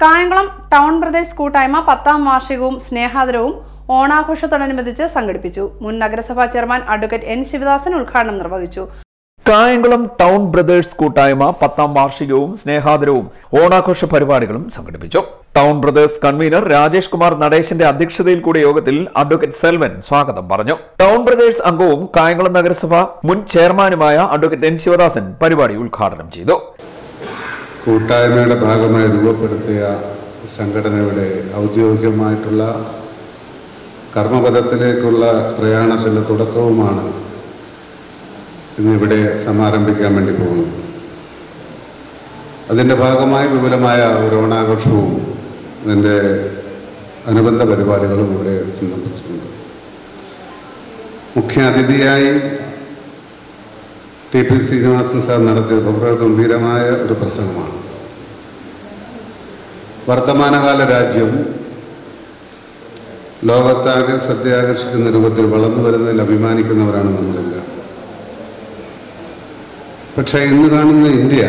Kayamkulam town brothers കൂട്ടായ്മ പത്താം വാർഷികവും സ്നേഹാദരവും ഓണാഘോഷത്തോടനുബന്ധിച്ച് സംഘടിപ്പിച്ചു മുൻ നഗരസഭാ ചെയർമാൻ അഡ്വക്കേറ്റ് എൻ ശിവദാസൻ ഉദ്ഘാടനം നിർവഹിച്ചു കായംകുളം ടൗൺ ബ്രദേഴ്സ് കൂട്ടായ്മ പത്താം വാർഷികവും സ്നേഹാദരവും ഓണാഘോഷ പരിപാടികളും സംഘടിപ്പിച്ചു town brothers convener Rajesh Kumar നടേശന്റെ അധ്യക്ഷതയിൽ കൂടിയ യോഗത്തിൽ അഡ്വക്കേറ്റ് സെൽവൻ സ്വാഗതം പറഞ്ഞു ടൗൺ ബ്രദേഴ്സ് അംഗവും കായംകുളം നഗരസഭ മുൻ ചെയർമാനുമായ അഡ്വക്കേറ്റ് എൻ ശിവദാസൻ പരിപാടി ഉദ്ഘാടനം ചെയ്തു കൂട്ടായ്മയുടെ ഭാഗമായി രൂപപ്പെടുത്തിയ സംഘടനയുടെ ഔദ്യോഗികമായിട്ടുള്ള കർമ്മപദത്തിലേക്കുള്ള പ്രയാണത്തിൻ്റെ തുടക്കവുമാണ് ഇന്നിവിടെ സമാരംഭിക്കാൻ വേണ്ടി പോകുന്നത് അതിൻ്റെ ഭാഗമായി വിപുലമായ ഒരു ഓണാഘോഷവും അതിൻ്റെ അനുബന്ധ പരിപാടികളും ഇവിടെ സംബന്ധിച്ചിട്ടുണ്ട് മുഖ്യ അതിഥിയായി ടി പി ശ്രീനിവാസൻ സാർ നടത്തിയത് വളരെ ഗംഭീരമായ ഒരു പ്രസംഗമാണ് വർത്തമാനകാല രാജ്യം ലോകത്താകെ ശ്രദ്ധയാകർഷിക്കുന്ന രൂപത്തിൽ വളർന്നു വരുന്നതിൽ അഭിമാനിക്കുന്നവരാണ് നമ്മളെല്ലാം പക്ഷേ ഇന്ന് കാണുന്ന ഇന്ത്യ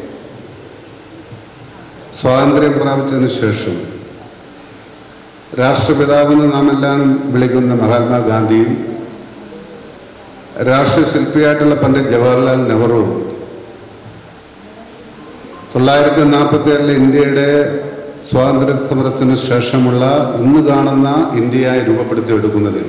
സ്വാതന്ത്ര്യം പ്രാപിച്ചതിന് ശേഷം രാഷ്ട്രപിതാവെന്ന് നാം എല്ലാം വിളിക്കുന്ന മഹാത്മാഗാന്ധിയും രാഷ്ട്രീയ ശില്പിയായിട്ടുള്ള പണ്ഡിറ്റ് ജവഹർലാൽ നെഹ്റുവും തൊള്ളായിരത്തി നാൽപ്പത്തി ഏഴിലെ ഇന്ത്യയുടെ സ്വാതന്ത്ര്യ സമരത്തിനു ശേഷമുള്ള ഇന്ന് കാണുന്ന ഇന്ത്യയായി രൂപപ്പെടുത്തിയെടുക്കുന്നതിൽ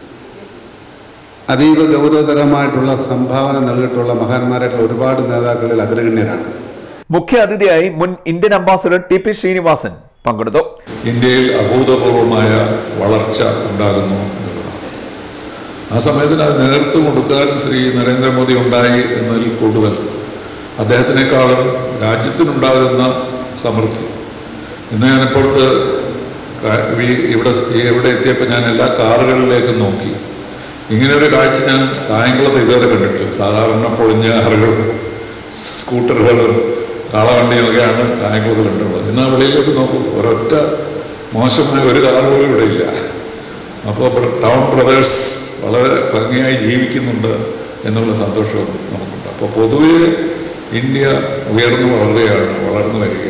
അതീവ ഗൗരവതരമായിട്ടുള്ള സംഭാവന നൽകിയിട്ടുള്ള മഹാന്മാരായിട്ടുള്ള ഒരുപാട് നേതാക്കളിൽ അഗ്രഗണ്യരാണ് മുഖ്യ അതിഥിയായി മുൻ Indian ambassador T P Srinivasan പങ്കെടുത്തു ഇന്ത്യയിൽ അഭൂതപൂർവമായ വളർച്ച ഉണ്ടാകുന്നു എന്നുള്ളതാണ് ആ സമയത്തിന് അത് നേതൃത്വം കൊടുക്കാൻ ശ്രീ നരേന്ദ്രമോദി ഉണ്ടായി എന്നതിൽ കൂടുതൽ അദ്ദേഹത്തിനേക്കാളും രാജ്യത്തിനുണ്ടാകുന്ന സമൃദ്ധി ഇന്ന് ഞാനിപ്പോഴത്തെ കാ- ഈ- ഇവിടെ ഇവിടെ എത്തിയപ്പോൾ ഞാൻ എല്ലാ കാറുകളിലേക്കും നോക്കി ഇങ്ങനെ ഒരു കാഴ്ച ഞാൻ കായംകുളത്ത് ഇതുവരെ കണ്ടിട്ടില്ല സാധാരണ പൊളിഞ്ഞ കാറുകളും സ്കൂട്ടറുകളും കാളവണ്ടിയൊക്കെയാണ് കായംകുളത്ത് കണ്ടിട്ടുള്ളത് എന്നാൽ വെളിയിലേക്ക് നോക്കൂ ഒരൊറ്റ മോശമായ ഒരു കാർ പോലും ഇവിടെ ഇല്ല അപ്പോൾ ടൗൺ ബ്രദേഴ്സ് വളരെ ഭംഗിയായി ജീവിക്കുന്നുണ്ട് എന്നുള്ള സന്തോഷവും നമുക്കുണ്ട് അപ്പോൾ പൊതുവെ ഇന്ത്യ ഉയർന്നു വളരുകയാണ് വളർന്നു വരികയാണ്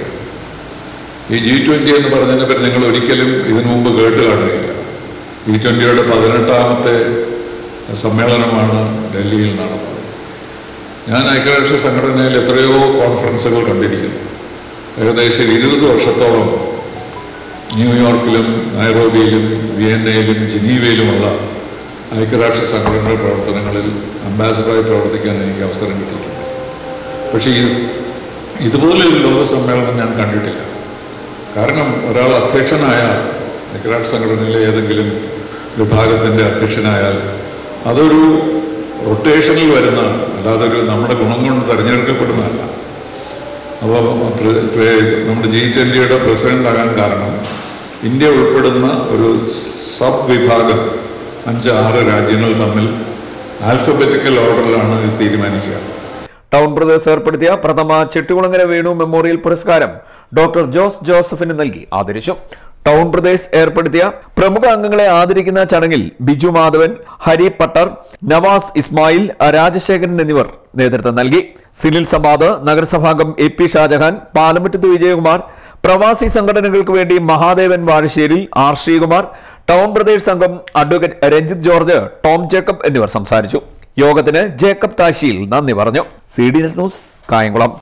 ഈ ജി ട്വൻ്റി എന്ന് പറഞ്ഞതിനെ പറ്റി നിങ്ങൾ ഒരിക്കലും ഇതിനു മുമ്പ് കേട്ട് കാണുകയില്ല ജി ട്വൻ്റിയുടെ പതിനെട്ടാമത്തെ സമ്മേളനമാണ് ഡൽഹിയിൽ നടന്നത് ഞാൻ ഐക്യരാഷ്ട്ര സംഘടനയിൽ എത്രയോ കോൺഫറൻസുകൾ കണ്ടിരിക്കുന്നു ഏകദേശം ഇരുപത് വർഷത്തോളം ന്യൂയോർക്കിലും നൈറോബിയിലും വിയന്നയിലും ജനീവയിലുമുള്ള ഐക്യരാഷ്ട്ര സംഘടനയുടെ പ്രവർത്തനങ്ങളിൽ അംബാസഡറായി പ്രവർത്തിക്കാൻ എനിക്ക് അവസരം കിട്ടിയിട്ടുണ്ട് പക്ഷേ ഇത് ഇതുപോലെ ഒരു ലോക സമ്മേളനം ഞാൻ കണ്ടിട്ടില്ല കാരണം ഒരാൾ അധ്യക്ഷനായാൽ ഐക്യരാഷ്ട്ര സംഘടനയിലെ ഏതെങ്കിലും വിഭാഗത്തിൻ്റെ അധ്യക്ഷനായാൽ അതൊരു റൊട്ടേഷനിൽ വരുന്നതാണ് അല്ലാതെ ഒരു നമ്മുടെ ഗുണം കൊണ്ട് തിരഞ്ഞെടുക്കപ്പെടുന്നതല്ല അപ്പോൾ പ്ര- പ്ര- നമ്മുടെ ജി ട്വൻ്റിയുടെ പ്രസിഡന്റ് ആകാൻ കാരണം ഇന്ത്യ ഉൾപ്പെടുന്ന ഒരു സബ് വിഭാഗം അഞ്ച് ആറ് രാജ്യങ്ങൾ തമ്മിൽ ആൽഫബറ്റിക്കൽ ഓർഡറിലാണ് ഇത് തീരുമാനിക്കുക ടൗൺ ബ്രദേഴ്സ് ഏർപ്പെടുത്തിയ പ്രഥമ ചെട്ടുകുളങ്ങര വേണു മെമ്മോറിയൽ പുരസ്കാരം ഡോക്ടർ ജോസ് ജോസഫിന് നൽകി ആദരിച്ചു ടൗൺ ബ്രദേഴ്സ് ഏർപ്പെടുത്തിയ പ്രമുഖ അംഗങ്ങളെ ആദരിക്കുന്ന ചടങ്ങിൽ ബിജു മാധവൻ ഹരി പട്ടർ നവാസ് ഇസ്മായിൽ രാജശേഖരൻ എന്നിവർ നേതൃത്വം നൽകി സിനിൽ സബാദ് നഗരസഭാംഗം എ പി ഷാജഹാൻ പാലമുറ്റത്ത് വിജയകുമാർ പ്രവാസി സംഘടനകൾക്ക് വേണ്ടി Mahadevan Vazhasseril R Sreekumar Town Brothers അംഗം advocate Ranjith George Tom Jacob എന്നിവർ സംസാരിച്ചു യോഗത്തിന് ജേക്കബ് താശിയിൽ നന്ദി പറഞ്ഞു C D Net News Kayamkulam